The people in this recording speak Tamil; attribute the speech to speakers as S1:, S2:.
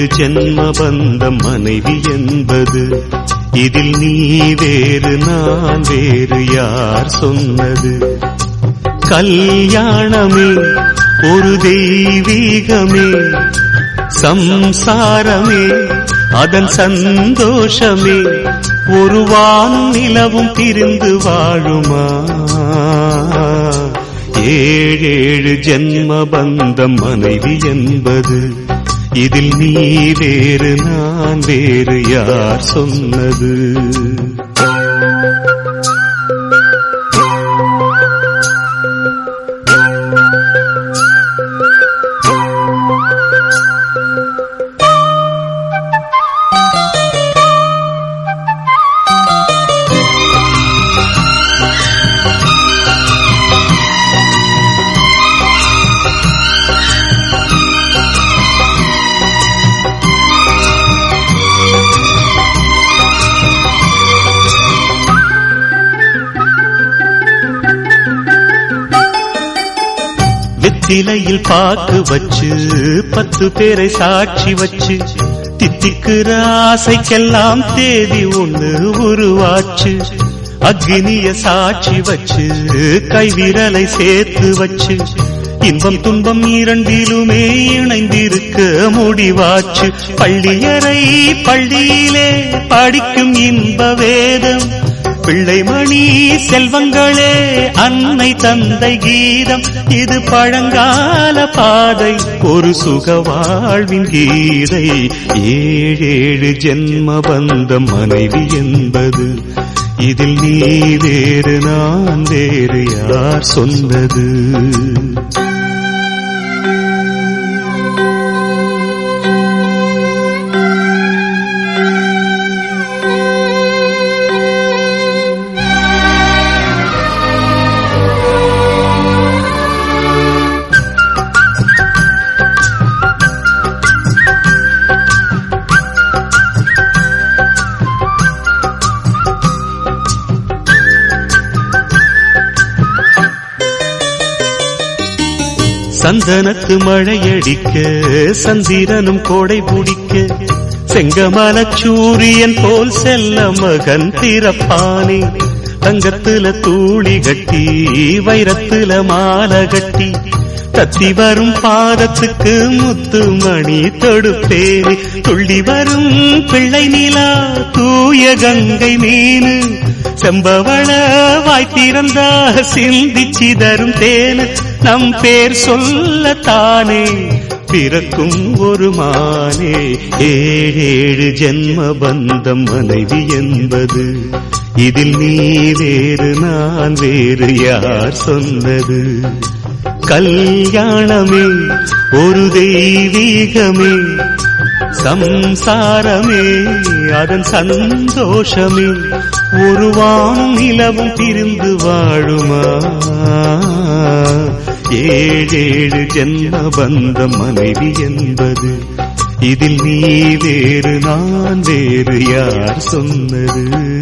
S1: ஏழேழு ஜென்ம பந்தம் மனைவி என்பது இதில் நீ வேறு நான் வேறு யார் சொன்னது கல்யாணமே ஒரு தெய்வீகமே சம்சாரமே அதன் சந்தோஷமே ஒரு வானும் நிலவும் பிரிந்து வாழுமா ஏழேழு ஜென்ம பந்தம் மனைவி என்பது இதில் நீ வேறு நான் வேறு யார் சொன்னது வெத்திலையில் பாக்கு வச்சு பத்து பேரை சாட்சி வச்சு தித்திக்கிற ஆசைக்கெல்லாம் தேதி ஒண்ணு உருவாச்சு அக்னிய சாட்சி வச்சு கைவிரலை சேர்த்து வச்சு இன்பம் துன்பம் இரண்டிலுமே இணைந்திருக்க முடிவாச்சு பள்ளியறை பள்ளியிலே படிக்கும் இன்ப வேதம் பிள்ளைமணி செல்வங்களே அன்னை தந்தை கீதம் இது பழங்கால பாதை ஒரு சுக வாழ்வின் கீதை ஏழேழு ஜென்ம பந்தம் மனைவி என்பது இதில் நீ வேறு நான் வேறு யார் சொன்னது சந்தனத்து மழையடிக்க சந்திரனும் கோடை பிடிக்க செங்கமல சூரியன் போல் செல்ல மகன் திறப்பானே தங்கத்துல தூளி கட்டி வைரத்துல மாலை கட்டி தத்தி வரும் பாதத்துக்கு முத்து மணி தொடுப்பேனே துள்ளி வரும் பிள்ளை நிலா தூய கங்கை மீனு செம்பவள வாய் திறந்தா சிந்தி சிதறும் தேனு நம் பேர் சொல்லத்தானே பிறக்கும் ஒரு மானே ஏழேழு ஜென்ம பந்தம் மனைவி என்பது இதில் நீ வேறு நான் வேறு யார் சொன்னது கல்யாணமே ஒரு தெய்வீகமே சம்சாரமே அதன் சந்தோஷமே ஒரு வானும் நிலவும் பிரிந்து வாழுமா ஏழேழு ஜென்ம பந்தம் மனைவி என்பது இதில் நீ வேறு நான் வேறு யார் சொன்னது